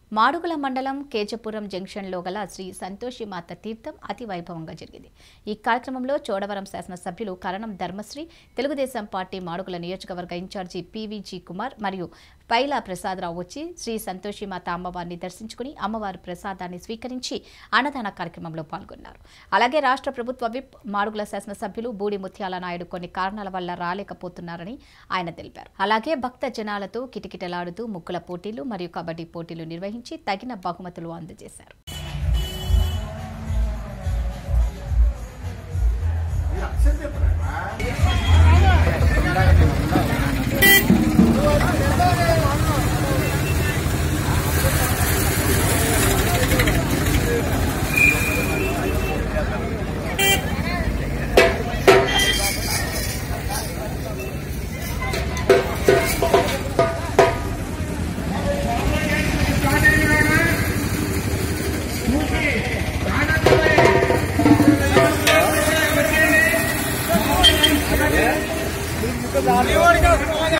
మాడుగుల మండలం కేజపురం జంక్షన్లో గల శ్రీ సంతోషి మాత తీర్థం అతి వైభవంగా జరిగింది ఈ కార్యక్రమంలో చోడవరం శాసనసభ్యులు కరణం ధర్మశ్రీ తెలుగుదేశం పార్టీ మాడుగుల నియోజకవర్గ ఇన్ఛార్జి పివిజి కుమార్ మరియు పైలా ప్రసాదరావు వచ్చి శ్రీ సంతోషి మాత అమ్మవారిని దర్శించుకుని అమ్మవారి ప్రసాదాన్ని స్వీకరించి అన్నదాన కార్యక్రమంలో పాల్గొన్నారు అలాగే రాష్ట్ర ప్రభుత్వ విప్ మాడుగుల శాసనసభ్యులు బూడి ముత్యాల నాయుడు కొన్ని కారణాల వల్ల రాలేకపోతున్నారని ఆయన తెలిపారు అలాగే భక్త జనాలతో కిటకిటలాడుతూ ముగ్గుల పోటీలు మరియు కబడ్డీ పోటీలు నిర్వహించి తగిన బహుమతులు అందజేశారు